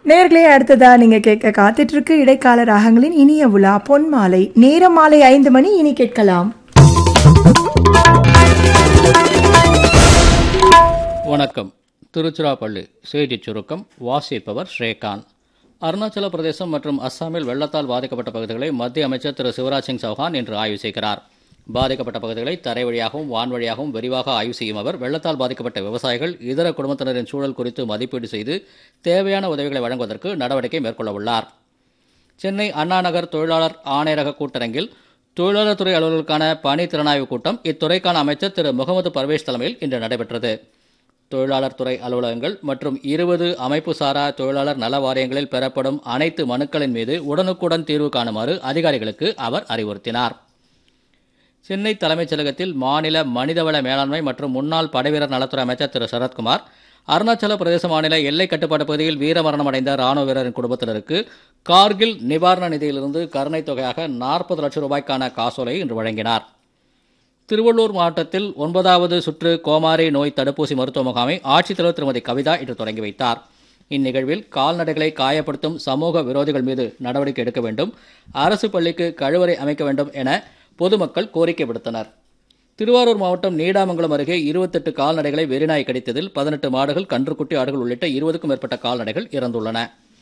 நேர்களே அடுத்ததா நீங்க கேட்க காத்துட்டு இருக்கு இடைக்கால ராகங்களின் இனிய உலா பொன் மாலை நேரம் மாலை ஐந்து மணி இனி கேட்கலாம் வணக்கம் திருச்சிராப்பள்ளி செய்திச் சுருக்கம் வாசிப்பவர் ஸ்ரீகாந்த் அருணாச்சல பிரதேசம் மற்றும் அஸ்ஸாமில் வெள்ளத்தால் பாதிக்கப்பட்ட பகுதிகளை மத்திய அமைச்சர் திரு சிவராஜ் சிங் சௌஹான் இன்று ஆய்வு செய்கிறார் பாதிக்கப்பட்ட பகுதிகளை தரை வழியாகவும் வான் வழியாகவும் விரிவாக ஆய்வு செய்யும் அவர் வெள்ளத்தால் பாதிக்கப்பட்ட விவசாயிகள் இதர குடும்பத்தினரின் சூழல் குறித்து மதிப்பீடு செய்து தேவையான உதவிகளை வழங்குவதற்கு நடவடிக்கை மேற்கொள்ள உள்ளார் சென்னை அண்ணா நகர் தொழிலாளர் ஆணையரக கூட்டரங்கில் தொழிலாளர் துறை அலுவலர்களுக்கான பணி திறனாய்வு கூட்டம் இத்துறைக்கான அமைச்சர் திரு முகமது பர்வேஷ் தலைமையில் இன்று நடைபெற்றது தொழிலாளர் துறை அலுவலகங்கள் மற்றும் இருபது அமைப்பு சாரா தொழிலாளர் நல வாரியங்களில் பெறப்படும் அனைத்து மனுக்களின் மீது உடனுக்குடன் தீர்வு காணுமாறு அதிகாரிகளுக்கு அவர் அறிவுறுத்தினார் சென்னை தலைமைச் செயலகத்தில் மாநில மனிதவள மேலாண்மை மற்றும் முன்னாள் படைவீரர் நலத்துறை அமைச்சர் திரு சரத்குமார் அருணாச்சல பிரதேச மாநில எல்லை கட்டுப்பாட்டு பகுதியில் வீரமரணம் அடைந்த ராணுவ வீரரின் குடும்பத்தினருக்கு கார்கில் நிவாரண நிதியிலிருந்து கருணைத் தொகையாக நாற்பது லட்சம் ரூபாய்க்கான காசோலை இன்று வழங்கினார் திருவள்ளூர் மாவட்டத்தில் ஒன்பதாவது சுற்று கோமாரி நோய் தடுப்பூசி மருத்துவ முகாமை ஆட்சித்தலைவர் திருமதி கவிதா இன்று தொடங்கி வைத்தார் இந்நிகழ்வில் கால்நடைகளை காயப்படுத்தும் சமூக விரோதிகள் மீது நடவடிக்கை எடுக்க வேண்டும் அரசு பள்ளிக்கு கழிவறை அமைக்க வேண்டும் என பொதுமக்கள் கோரிக்கை விடுத்தனர் திருவாரூர் மாவட்டம் நீடாமங்கலம் அருகே இருபத்தெட்டு கால்நடைகளை வெறிநாய் கடித்ததில் பதினெட்டு மாடுகள் கன்றுக்குட்டி ஆடுகள் உள்ளிட்ட இருபதுக்கும் மேற்பட்ட கால்நடைகள் இறந்துள்ளன